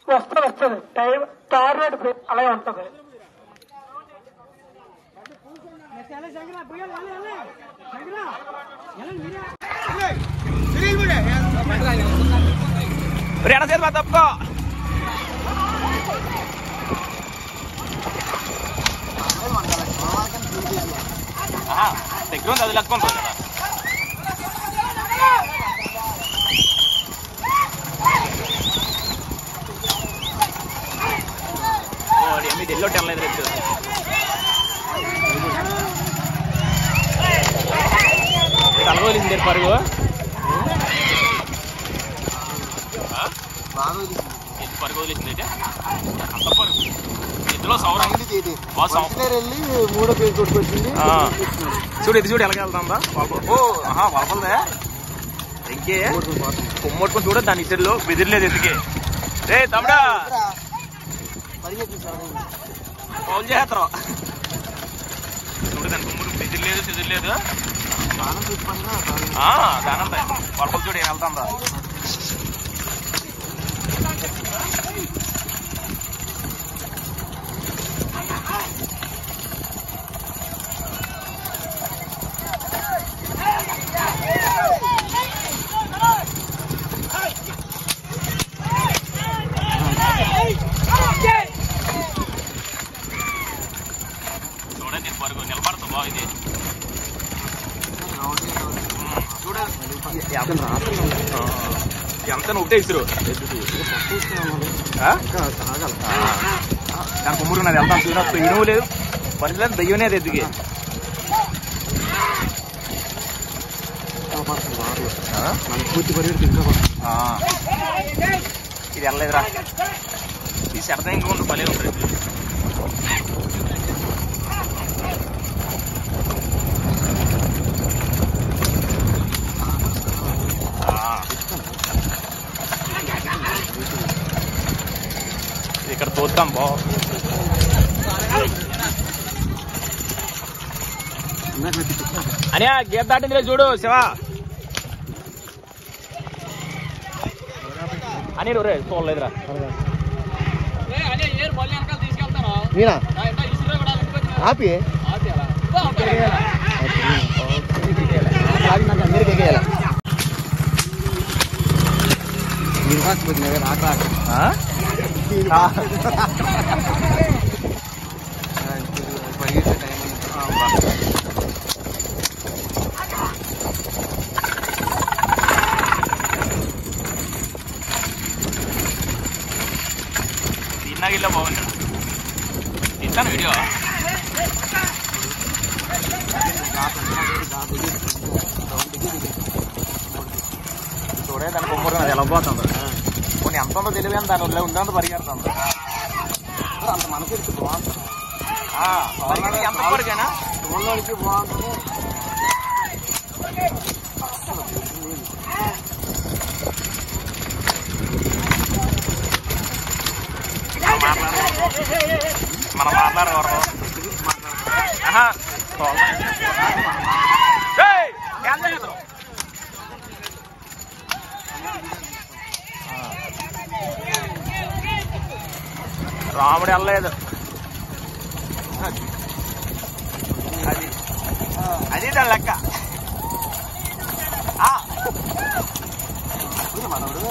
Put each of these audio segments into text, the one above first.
వస్తుంది వస్తుంది time tar road break అలాగే ఉంటది ఎడ చేతి తప్పుకో దగ్గర ఉంది అది లెక్క ఉంటుంది కదా ఓడి అమ్మి ఎల్లో టెన్ లేదు రేపు కలగోలింది పరుగు ఎత్తు పరుగు వదిలేసింది అయితే అంత పరుగు ఎత్తులో సౌరం బాగా సౌరం వెళ్ళి మూడో పేరు కొట్టుకొచ్చింది ఆ. చూడు ఇది చూడు ఎలాగ వెళ్తాందా వలప ఓ ఆహా వలపలదే ఇంకే కొమ్మొట్టుకొని చూడ దాని ఇద్దరులో బెదిరలేదు ఎందుకే రే తమ్ముడా ఫోన్ చేస్తారు చూడు దాని కొమ్ముడు బెదిరలేదు చెదిరలేదు ఆ, దానంతా వలపలు చూడు ఏం వెళ్తాందా చూడండి నేను పరుగు నిలబడతా బాగా ఇది చూడ ఎంత ఒకటే ఇసురు ఆ? దాని కొమ్మురు నాది వెళ్తాను చూడ ఇనువు లేదు పని లేదు దయ్యనే అది ఎద్దుకి పూర్తి పరిగెడుతు ఇంకా ఆ. ఇది వెళ్ళలేదురా ఈ శరద ఇంకా ఉంటుంది భలే ఉంటుంది ఆ. ఇక్కడ చూద్దాం బా అనియా గీత దాటిందిలే చూడు శివ అని రే చూడలేదురా మీనా ఆపి మీరు రాకపోతే రాక రాక ఆ? పరిగెత్తే టైం తిన్నా గిల్ల బాగుంది ఇస్తాను వీడియో చూడే దాని కొమ్మూరు అది ఎలా పోతుంది కొన్ని ఎంత ఉందో తెలియదు కానీ దాని వదిలే ఉందంత పరిగెడుతుంది అంత మనకి బాగుంటుంది ఆ, పరిగెత్తి ఎంత పరిగేనా చూడడానికి బాగుంటుంది మనం మాట్లాడకూడదు ఆహా, చూడలేదు. ఏయ్, ఏం చేస్తున్నావు? రాముడు వెళ్ళలేదు అది అది దాని లెక్క ఆ, మనోడు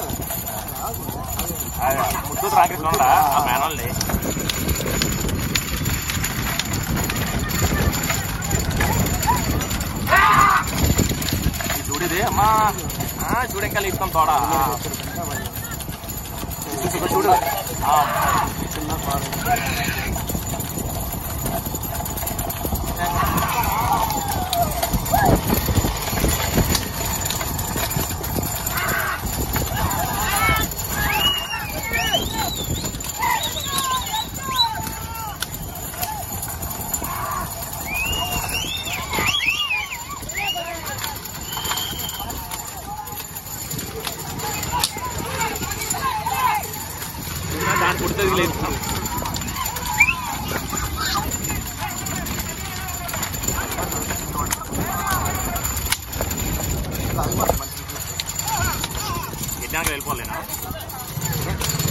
అదే, ముత్తూరు రాకేష్ ఉండా ఆ మేనల్ని చూడిది అమ్మా ఆ, చూడు ఇంకా ఇస్తాం తోడ ఆ, చూడు, చూడు ఆ, చిన్న కారు దాని పుడుతుంది లేదు ఎడ్డానికి వెళ్ళిపోలేనా